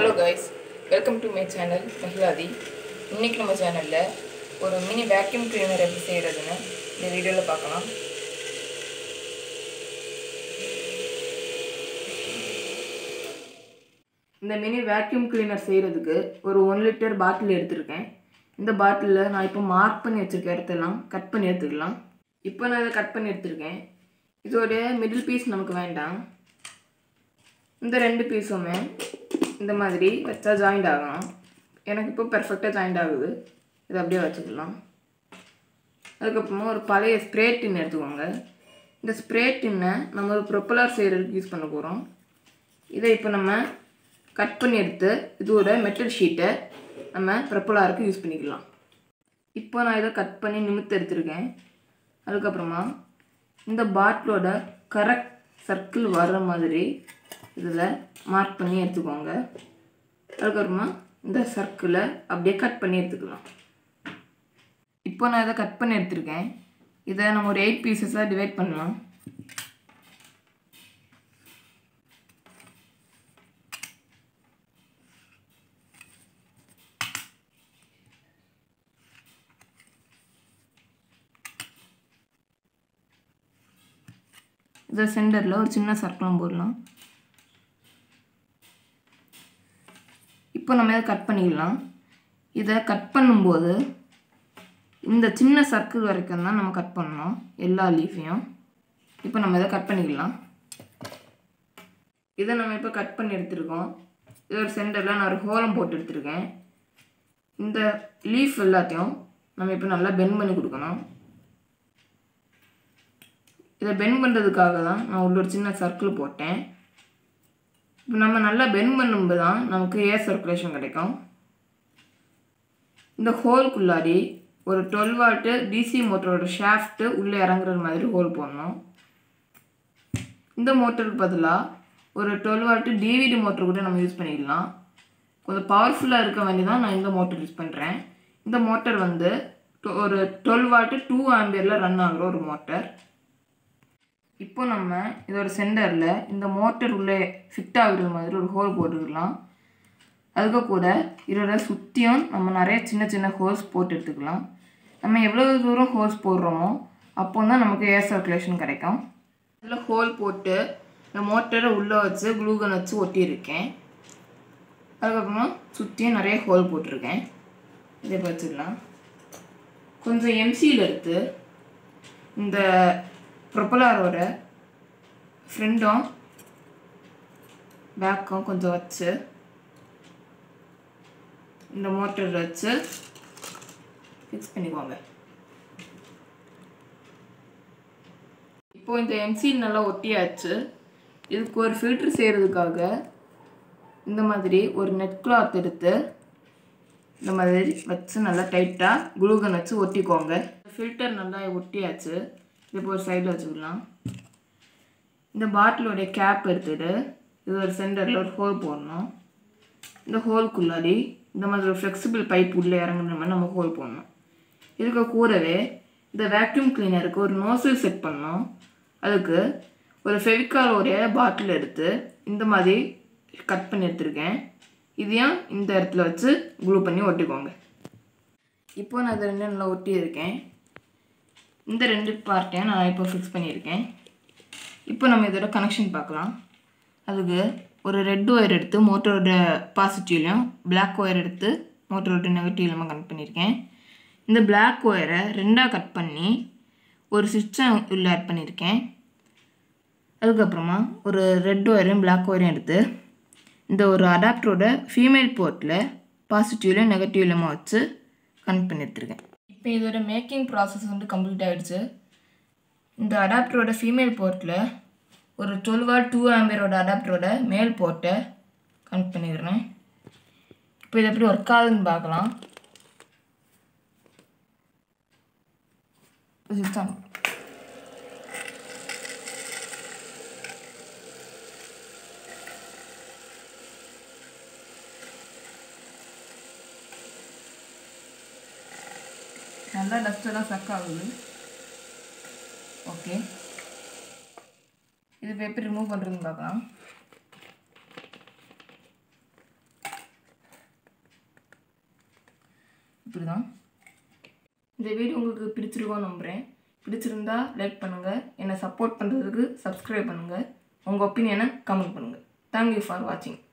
hello guys welcome to my channel மஹிளாதி இன்னைக்கு நம்ம சேனலில் ஒரு மினி வேக்யூம் கிளீனர் எப்படி செய்கிறதுன்னு இந்த வீடியோவில் பார்க்கலாம் இந்த மினி வேக்யூம் கிளீனர் செய்கிறதுக்கு ஒரு ஒன் லிட்டர் பாட்டில் எடுத்திருக்கேன் இந்த பாட்டிலில் நான் இப்போ மார்க் பண்ணி வச்சுருக்க இடத்தெல்லாம் கட் பண்ணி எடுத்துக்கலாம் இப்போ நான் இதை கட் பண்ணி எடுத்திருக்கேன் இதோட மிடில் பீஸ் நமக்கு வேண்டாம் இந்த ரெண்டு பீஸுமே இந்த மாதிரி வச்சா ஜாயிண்ட் ஆகணும் எனக்கு இப்போ பெர்ஃபெக்டாக ஜாயிண்ட் ஆகுது இதை அப்படியே வச்சுக்கலாம் அதுக்கப்புறமா ஒரு பழைய ஸ்ப்ரே டின் எடுத்துக்கோங்க இந்த ஸ்ப்ரே டின்னை நம்ம ஒரு ப்ரொப்பலர் செய்கிறதுக்கு யூஸ் பண்ண போகிறோம் இதை இப்போ நம்ம கட் பண்ணி எடுத்து இதோட மெட்டல் ஷீட்டை நம்ம ப்ரொப்பலாருக்கு யூஸ் பண்ணிக்கலாம் இப்போ நான் இதை கட் பண்ணி நிமித்து எடுத்திருக்கேன் அதுக்கப்புறமா இந்த பாட்டிலோட கரெக்ட் சர்க்கிள் வர்ற மாதிரி இதில் மார்க் பண்ணி எடுத்துக்கோங்க அதுக்கப்புறமா இந்த சர்க்கிளை அப்படியே கட் பண்ணி எடுத்துக்கலாம் இப்போ நான் இதை கட் பண்ணி எடுத்திருக்கேன் இதை நம்ம ஒரு எயிட் பீசஸாக டிவைட் பண்ணலாம் இதை சென்டரில் ஒரு சின்ன சர்க்கிளும் போடலாம் இப்போ நம்ம இதை கட் பண்ணிக்கலாம் இதை கட் பண்ணும்போது இந்த சின்ன சர்க்கிள் வரைக்கும் தான் நம்ம கட் பண்ணணும் எல்லா லீஃபையும் இப்போ நம்ம இதை கட் பண்ணிக்கலாம் இதை நம்ம இப்போ கட் பண்ணி எடுத்துருக்கோம் இது ஒரு சென்டரில் நான் ஒரு ஹோலம் போட்டு எடுத்திருக்கேன் இந்த லீஃப் எல்லாத்தையும் நம்ம இப்போ நல்லா பெண்ட் பண்ணி கொடுக்கணும் இதை பெண்ட் பண்ணுறதுக்காக தான் நான் உள்ள ஒரு சின்ன சர்க்கிள் போட்டேன் இப்போ நம்ம நல்லா பெண்ட் பண்ணும்போது தான் நமக்கு ஏர் சர்க்குலேஷன் கிடைக்கும் இந்த ஹோல்குள்ளாடி ஒரு டுவெல் வாட்டு டிசி மோட்டரோட ஷாஃப்ட்டு உள்ளே இறங்குற மாதிரி ஹோல் போடணும் இந்த மோட்டருக்கு பதிலாக ஒரு டுவெல் வாட்டு டிவிடி மோட்டர் கூட நம்ம யூஸ் பண்ணிக்கலாம் கொஞ்சம் பவர்ஃபுல்லாக இருக்க வேண்டி தான் நான் இந்த மோட்டர் யூஸ் பண்ணுறேன் இந்த மோட்டர் வந்து டு- ஒரு டுவெல் வாட்டு டூ ஆம்பியரில் ரன் ஆகுற ஒரு மோட்டர் இப்போ நம்ம இதோட சென்டரில் இந்த மோட்டர் உள்ளே ஃபிட் ஆகுற மாதிரி ஒரு ஹோல் போட்டுக்கலாம் அதுக்கு கூட இதோட சுற்றியும் நம்ம நிறைய சின்ன சின்ன ஹோல்ஸ் போட்டு எடுத்துக்கலாம் நம்ம எவ்வளோ தூரம் ஹோல்ஸ் போடுறோமோ அப்போ தான் நமக்கு ஏர் சர்க்குலேஷன் கிடைக்கும் இதில் ஹோல் போட்டு இந்த மோட்டரை உள்ளே வச்சு க்ளூகன் வச்சு ஒட்டியிருக்கேன் அதுக்கப்புறமா சுற்றியும் நிறைய ஹோல் போட்டிருக்கேன் இதை இப்ப வச்சுக்கலாம் கொஞ்சம் எம்சியில் எடுத்து இந்த ப்ரொப்பலாரோட ஃப்ரெண்டும் பேக்கும் கொஞ்சம் வச்சு இந்த மோட்டர் வச்சு ஃபிக்ஸ் பண்ணிக்கோங்க இப்போ இந்த எம்சில் நல்லா ஒட்டியாச்சு இதுக்கு ஒரு ஃபில்ட்ரு செய்கிறதுக்காக இந்த மாதிரி ஒரு நெட் கிளாத் எடுத்து இந்த மாதிரி வச்சு நல்லா டைட்டாக குளூகன் வச்சு ஒட்டிக்கோங்க ஃபில்டர் நல்லா ஒட்டியாச்சு இது இப்போ ஒரு சைடில் வச்சுக்கலாம் இந்த பாட்டிலோடைய கேப் எடுத்துட்டு இது ஒரு சென்டரில் ஒரு ஹோல் போடணும் இந்த ஹோல்குள்ளாடி இந்த மாதிரி ஒரு ஃப்ளெக்சிபிள் பைப் உள்ளே இறங்குற மாதிரி நம்ம ஹோல் போடணும் இதுக்கு கூடவே இந்த வேக்யூம் கிளீனருக்கு ஒரு நோசில் செட் பண்ணணும் அதுக்கு ஒரு ஃபெவிகால் உடைய பாட்டில் எடுத்து இந்த மாதிரி கட் பண்ணி எடுத்திருக்கேன் இதையும் இந்த இடத்துல வச்சு க்ளூ பண்ணி ஒட்டிக்கோங்க இப்போ நான் இதை ரெண்டும் நல்லா ஒட்டி இருக்கேன் இந்த ரெண்டு பார்ட்டையும் நான் இப்போ ஃபிக்ஸ் பண்ணியிருக்கேன் இப்போ நம்ம இதோட கனெக்ஷன் பார்க்கலாம் அதுக்கு ஒரு ரெட் ஒயர் எடுத்து மோட்டரோட பாசிட்டிவ்லையும் Black ஒயர் எடுத்து மோட்டரோட நெகட்டிவ்லையும் கனெக்ட் பண்ணியிருக்கேன் இந்த Black ஒயரை ரெண்டாக கட் பண்ணி ஒரு சுவிட்சை உள்ள ஆட் பண்ணியிருக்கேன் அதுக்கப்புறமா ஒரு ரெட் ஒயரையும் Black ஒயரையும் எடுத்து இந்த ஒரு அடாப்டரோட ஃபீமேல் போர்ட்டில் பாசிட்டிவ்லையும் நெகட்டிவ்லையுமா வச்சு கனெக்ட் பண்ணி எடுத்திருக்கேன் இப்போ இதோட மேக்கிங் ப்ராசஸ் வந்து கம்ப்ளீட் ஆகிடுச்சு இந்த அடாப்டரோட ஃபீமேல் போர்ட்டில் ஒரு டுவெல் வாட் டூ ஆம்பியரோட அடாப்டரோட மேல் போர்ட்டை கனெக்ட் பண்ணிடுறேன் இப்போ இது எப்படி ஒர்க் ஆகுதுன்னு பார்க்கலாம் சிஸ்டம் நல்லா டஸ்டெல்லாம் சக் ஆகுது ஓகே இது இப்போ எப்படி ரிமூவ் பண்ணுறதுன்னு பார்க்கலாம் இப்படி தான் இந்த வீடியோ உங்களுக்கு பிடிச்சிருக்கோன்னு நம்புகிறேன் பிடிச்சிருந்தா லைக் பண்ணுங்கள் என்னை சப்போர்ட் பண்ணுறதுக்கு சப்ஸ்கிரைப் பண்ணுங்கள் உங்கள் ஒப்பீனியனை கமெண்ட் பண்ணுங்கள் தேங்க்யூ ஃபார் வாட்சிங்